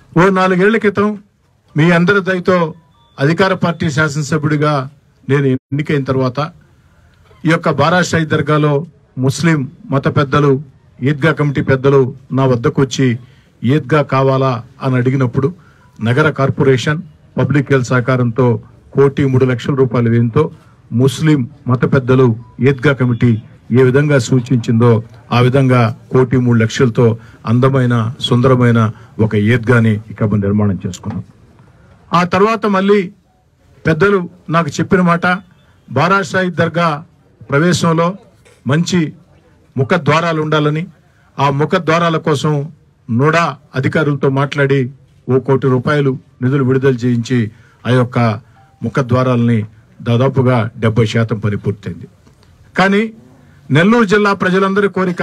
ఓ నాలుగేళ్ల క్రితం మీ అందరి దయతో అధికార పార్టీ శాసనసభ్యుడిగా నేను ఎన్నికైన తర్వాత ఈ యొక్క బారాషాయి దర్గాలో ముస్లిం మత పెద్దలు ఈద్గా కమిటీ పెద్దలు నా వద్దకు వచ్చి ఈద్గా కావాలా అని అడిగినప్పుడు నగర కార్పొరేషన్ పబ్లిక్ హెల్త్ సహకారంతో కోటి మూడు లక్షల రూపాయల వ్యయంతో ముస్లిం మత పెద్దలు ఈద్గా కమిటీ ఏ విధంగా సూచించిందో ఆ విధంగా కోటి మూడు లక్షలతో అందమైన సుందరమైన ఒక ఈద్గాని ఇక మనం నిర్మాణం చేసుకున్నాం ఆ తర్వాత మళ్ళీ పెద్దలు నాకు చెప్పిన మాట బారాషాయి దర్గా ప్రవేశంలో మంచి ముఖ ద్వారాలు ఉండాలని ఆ ముఖ ద్వారాల కోసం నోడా అధికారులతో మాట్లాడి ఓ కోటి రూపాయలు నిధులు విడుదల చేయించి ఆ యొక్క ముఖ ద్వారాలని దాదాపుగా డెబ్బై శాతం పని పూర్తయింది కానీ నెల్లూరు జిల్లా ప్రజలందరి కోరిక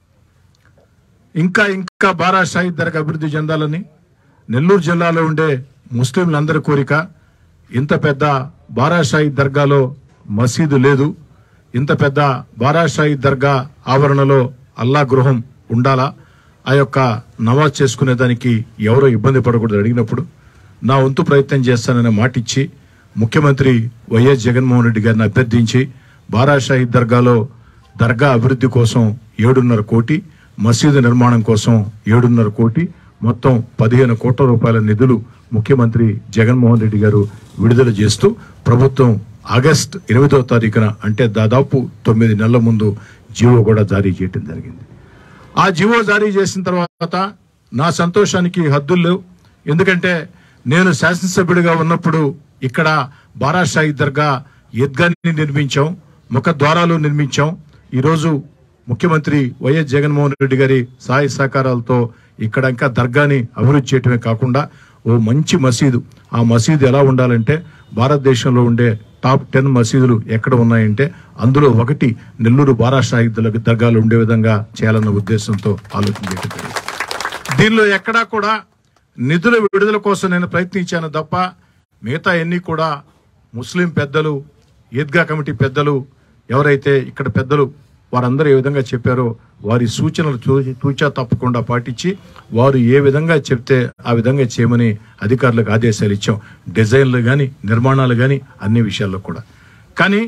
ఇంకా ఇంకా బారాషాయి దర్గా అభివృద్ధి చెందాలని నెల్లూరు జిల్లాలో ఉండే ముస్లింలందరి కోరిక ఇంత పెద్ద బారాషాయి దర్గాలో మసీదు లేదు ఇంత పెద్ద బారాషాయి దర్గా ఆవరణలో అల్లా గృహం ఉండాలా ఆ యొక్క నమాజ్ చేసుకునే దానికి ఎవరో ఇబ్బంది పడకూడదు అడిగినప్పుడు నా వంతు ప్రయత్నం చేస్తానని మాటిచ్చి ముఖ్యమంత్రి వైఎస్ జగన్మోహన్ రెడ్డి గారిని అభ్యర్థించి బారాషాహి దర్గాలో దర్గా అభివృద్ధి కోసం ఏడున్నర కోటి మసీదు నిర్మాణం కోసం ఏడున్నర కోటి మొత్తం పదిహేను కోట్ల రూపాయల నిధులు ముఖ్యమంత్రి జగన్మోహన్ రెడ్డి గారు విడుదల చేస్తూ ప్రభుత్వం ఆగస్ట్ ఎనిమిదో తారీఖున అంటే దాదాపు తొమ్మిది నెలల ముందు జీవో కూడా జారీ చేయడం జరిగింది ఆ జీవో జారీ చేసిన తర్వాత నా సంతోషానికి హద్దులు లేవు ఎందుకంటే నేను శాసనసభ్యుడిగా ఉన్నప్పుడు ఇక్కడ బారాషాయి దర్గా ఈద్గాని నిర్మించాం ముఖ ద్వారాలు నిర్మించాం ఈరోజు ముఖ్యమంత్రి వైఎస్ జగన్మోహన్ రెడ్డి గారి సహాయ సహకారాలతో ఇక్కడ ఇంకా దర్గాని అభివృద్ధి చేయటమే కాకుండా ఓ మంచి మసీదు ఆ మసీదు ఎలా ఉండాలంటే భారతదేశంలో ఉండే టాప్ టెన్ మసీదులు ఎక్కడ ఉన్నాయంటే అందులో ఒకటి నెల్లూరు బారాషాహి దర్గాలు ఉండే విధంగా చేయాలన్న ఉద్దేశంతో ఆలోచన చేయడం జరిగింది. దీనిలో ఎక్కడా కూడా నిధుల విడుదల కోసం నేను ప్రయత్నించాను తప్ప మిగతా ఎన్ని కూడా ముస్లిం పెద్దలు ఈద్గా కమిటీ పెద్దలు ఎవరైతే ఇక్కడ పెద్దలు వారందరూ ఏ విధంగా చెప్పారో వారి సూచనలు తూ- తూచా తప్పకుండా పాటించి వారు ఏ విధంగా చెప్తే ఆ విధంగా చేయమని అధికారులకు ఆదేశాలు ఇచ్చాం డిజైన్లు కానీ నిర్మాణాలు కానీ అన్ని విషయాల్లో కూడా కానీ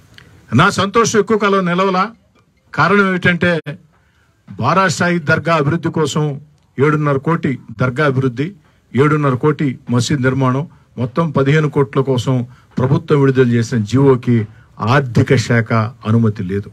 నా సంతోషం ఎక్కువ కాలం నిలవలా కారణం ఏమిటంటే బారాషాయి దర్గా అభివృద్ధి కోసం ఏడున్నర కోటి దర్గా అభివృద్ధి ఏడున్నర కోటి మసీద్ నిర్మాణం మొత్తం పదిహేను కోట్ల కోసం ప్రభుత్వం విడుదల చేసిన జీవోకి ఆర్థిక శాఖ అనుమతి లేదు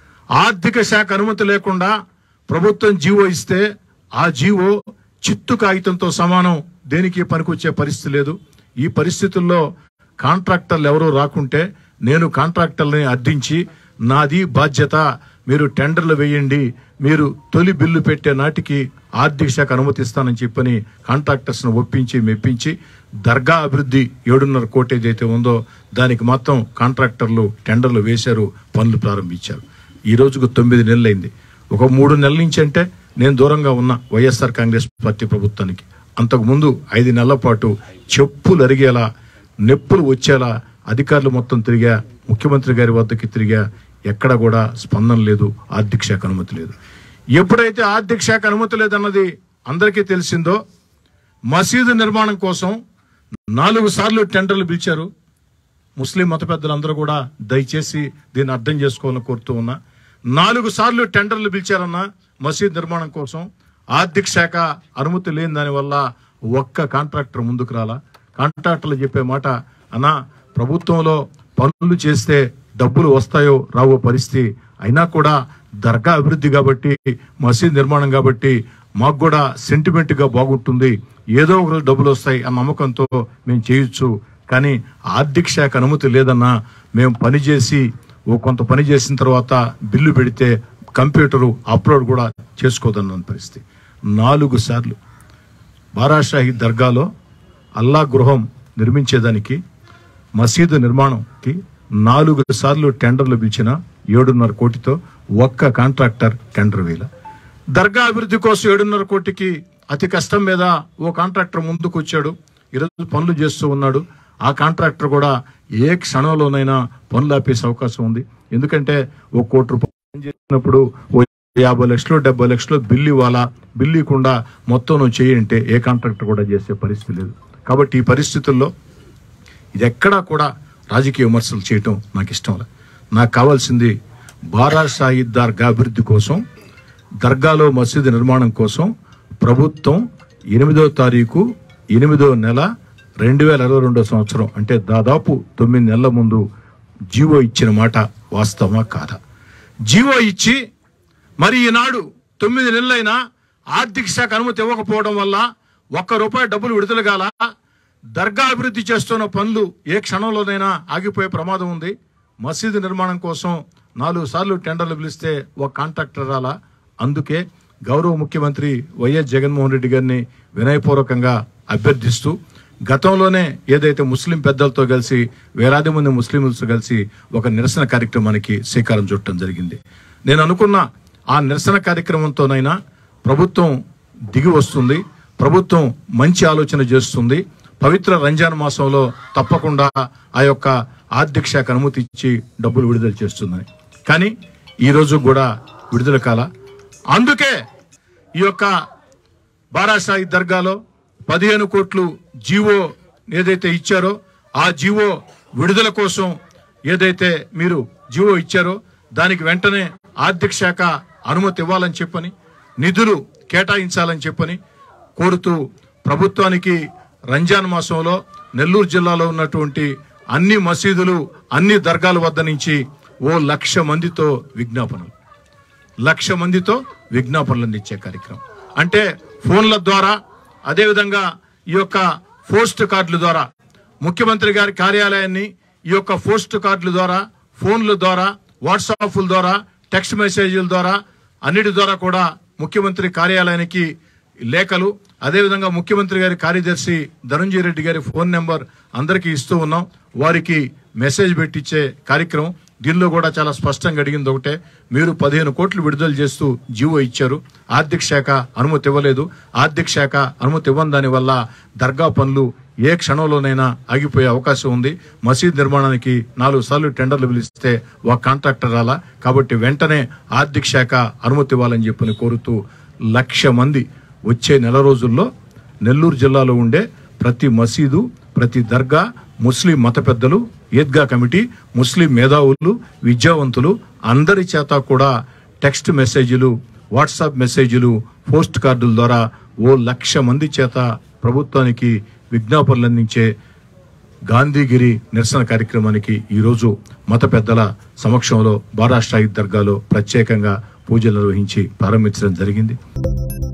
ఆర్థిక శాఖ అనుమతి లేకుండా ప్రభుత్వం జీవో ఇస్తే ఆ జీవో చిత్తు కాగితంతో సమానం దేనికి పనికొచ్చే పరిస్థితి లేదు ఈ పరిస్థితుల్లో కాంట్రాక్టర్లు ఎవరూ రాకుంటే నేను కాంట్రాక్టర్లని అర్థించి నాది బాధ్యత మీరు టెండర్లు వేయండి మీరు తొలి బిల్లు పెట్టే నాటికి ఆర్థిక శాఖ అనుమతిస్తానని చెప్పని కాంట్రాక్టర్స్ ను ఒప్పించి మెప్పించి దర్గా అభివృద్ధి ఏడున్నర కోటి ఏదైతే ఉందో దానికి మొత్తం కాంట్రాక్టర్లు టెండర్లు వేశారు పనులు ప్రారంభించారు ఈ రోజుకు తొమ్మిది నెలలైంది ఒక మూడు నెలల నుంచి అంటే నేను దూరంగా ఉన్న వైఎస్ఆర్ కాంగ్రెస్ పార్టీ ప్రభుత్వానికి అంతకు ముందు ఐదు నెలల పాటు చెప్పులు అరిగేలా నొప్పులు వచ్చేలా అధికారులు మొత్తం తిరిగా ముఖ్యమంత్రి గారి వద్దకి తిరిగా ఎక్కడ కూడా స్పందన లేదు ఆర్థిక శాఖ అనుమతి లేదు ఎప్పుడైతే ఆర్థిక శాఖ అనుమతి లేదన్నది అందరికీ తెలిసిందో మసీదు నిర్మాణం కోసం నాలుగు సార్లు టెండర్లు పిలిచారు ముస్లిం మత పెద్దలందరూ కూడా దయచేసి దీన్ని అర్థం చేసుకోవాలని కోరుతూ ఉన్నా నాలుగు సార్లు టెండర్లు పిలిచారన్న మసీద్ నిర్మాణం కోసం ఆర్థిక శాఖ అనుమతి లేని దానివల్ల ఒక్క కాంట్రాక్టర్ ముందుకు రాలా కాంట్రాక్టర్లు చెప్పే మాట అన్నా ప్రభుత్వంలో పనులు చేస్తే డబ్బులు వస్తాయో రావో పరిస్థితి అయినా కూడా దర్గా అభివృద్ధి కాబట్టి మసీద్ నిర్మాణం కాబట్టి మాకు కూడా సెంటిమెంట్ గా బాగుంటుంది ఏదో ఒక రోజు డబ్బులు వస్తాయి అన్న నమ్మకంతో మేము చేయొచ్చు కానీ ఆర్థిక శాఖ అనుమతి లేదన్నా మేము పని చేసి ఓ కొంత పని చేసిన తర్వాత బిల్లు పెడితే కంప్యూటరు అప్లోడ్ కూడా చేసుకోదన్న పరిస్థితి నాలుగు సార్లు బారాషాహి దర్గాలో అల్లా గృహం నిర్మించేదానికి మసీదు నిర్మాణంకి నాలుగు సార్లు టెండర్లు పిలిచిన ఏడున్నర కోటితో ఒక్క కాంట్రాక్టర్ టెండర్ వేల దర్గా అభివృద్ధి కోసం ఏడున్నర కోటికి అతి కష్టం మీద ఓ కాంట్రాక్టర్ ముందుకు వచ్చాడు ఈరోజు పనులు చేస్తూ ఉన్నాడు ఆ కాంట్రాక్టర్ కూడా ఏ క్షణంలోనైనా పనులు ఆపేసే అవకాశం ఉంది ఎందుకంటే ఓ కోటి రూపాయలు పని చేసినప్పుడు ఓ యాభై లక్షలు డెబ్బై లక్షలు బిల్లు ఇవ్వాలా బిల్లు ఇవ్వకుండా మొత్తం నువ్వు చేయంటే ఏ కాంట్రాక్టర్ కూడా చేసే పరిస్థితి లేదు కాబట్టి ఈ పరిస్థితుల్లో ఇది ఎక్కడా కూడా రాజకీయ విమర్శలు చేయటం నాకు ఇష్టం లేదు నాకు కావాల్సింది బారా షాహిద్ దర్గా అభివృద్ధి కోసం దర్గాలో మసీదు నిర్మాణం కోసం ప్రభుత్వం ఎనిమిదో తారీఖు ఎనిమిదో నెల రెండు వేల ఇరవై రెండో సంవత్సరం అంటే దాదాపు తొమ్మిది నెలల ముందు జీవో ఇచ్చిన మాట వాస్తవమా కాదా జీవో ఇచ్చి మరి ఈనాడు తొమ్మిది నెలలైనా ఆర్థిక శాఖ అనుమతి ఇవ్వకపోవడం వల్ల ఒక్క రూపాయి డబ్బులు విడుదల కాల దర్గా అభివృద్ధి చేస్తున్న పనులు ఏ క్షణంలోనైనా ఆగిపోయే ప్రమాదం ఉంది మసీదు నిర్మాణం కోసం నాలుగు సార్లు టెండర్లు పిలిస్తే ఒక కాంట్రాక్టర్ రాలా అందుకే గౌరవ ముఖ్యమంత్రి వైఎస్ జగన్మోహన్ రెడ్డి గారిని వినయపూర్వకంగా అభ్యర్థిస్తూ గతంలోనే ఏదైతే ముస్లిం పెద్దలతో కలిసి వేలాది మంది ముస్లింలతో కలిసి ఒక నిరసన కార్యక్రమానికి శ్రీకారం చుట్టడం జరిగింది నేను అనుకున్న ఆ నిరసన కార్యక్రమంతోనైనా ప్రభుత్వం దిగి వస్తుంది ప్రభుత్వం మంచి ఆలోచన చేస్తుంది పవిత్ర రంజాన్ మాసంలో తప్పకుండా ఆ యొక్క ఆర్థిక శాఖ అనుమతి ఇచ్చి డబ్బులు విడుదల చేస్తుందని కానీ ఈ రోజు కూడా విడుదల కాల అందుకే ఈ యొక్క బారాసాయి దర్గాలో పదిహేను కోట్లు జీవో ఏదైతే ఇచ్చారో ఆ జీవో విడుదల కోసం ఏదైతే మీరు జీవో ఇచ్చారో దానికి వెంటనే ఆర్థిక శాఖ అనుమతి ఇవ్వాలని చెప్పని నిధులు కేటాయించాలని చెప్పని కోరుతూ ప్రభుత్వానికి రంజాన్ మాసంలో నెల్లూరు జిల్లాలో ఉన్నటువంటి అన్ని మసీదులు అన్ని దర్గాల వద్ద నుంచి ఓ లక్ష మందితో విజ్ఞాపనలు లక్ష మందితో విజ్ఞాపనలు అందించే కార్యక్రమం అంటే ఫోన్ల ద్వారా అదేవిధంగా ఈ యొక్క పోస్ట్ కార్డుల ద్వారా ముఖ్యమంత్రి గారి కార్యాలయాన్ని ఈ యొక్క పోస్ట్ కార్డుల ద్వారా ఫోన్ల ద్వారా వాట్సాప్ల ద్వారా టెక్స్ట్ మెసేజ్ల ద్వారా అన్నిటి ద్వారా కూడా ముఖ్యమంత్రి కార్యాలయానికి లేఖలు అదేవిధంగా ముఖ్యమంత్రి గారి కార్యదర్శి ధనంజయ రెడ్డి గారి ఫోన్ నెంబర్ అందరికీ ఇస్తూ ఉన్నాం వారికి మెసేజ్ పెట్టించే కార్యక్రమం దీనిలో కూడా చాలా స్పష్టంగా అడిగింది ఒకటే మీరు పదిహేను కోట్లు విడుదల చేస్తూ జీవో ఇచ్చారు ఆర్థిక శాఖ అనుమతి ఇవ్వలేదు ఆర్థిక శాఖ అనుమతి ఇవ్వని దాని వల్ల దర్గా పనులు ఏ క్షణంలోనైనా ఆగిపోయే అవకాశం ఉంది మసీద్ నిర్మాణానికి నాలుగు సార్లు టెండర్లు పిలిస్తే ఒక కాంట్రాక్టర్ రాలా కాబట్టి వెంటనే ఆర్థిక శాఖ అనుమతి ఇవ్వాలని చెప్పని కోరుతూ లక్ష మంది వచ్చే నెల రోజుల్లో నెల్లూరు జిల్లాలో ఉండే ప్రతి మసీదు ప్రతి దర్గా ముస్లిం మత పెద్దలు ఈద్గా కమిటీ ముస్లిం మేధావులు విద్యావంతులు అందరి చేత కూడా టెక్స్ట్ మెసేజ్లు వాట్సాప్ మెసేజ్లు పోస్ట్ కార్డుల ద్వారా ఓ లక్ష మంది చేత ప్రభుత్వానికి విజ్ఞాపనలు అందించే గాంధీగిరి నిరసన కార్యక్రమానికి ఈరోజు మత పెద్దల సమక్షంలో బారాష్ట్రాయి దర్గాలో ప్రత్యేకంగా పూజలు నిర్వహించి ప్రారంభించడం జరిగింది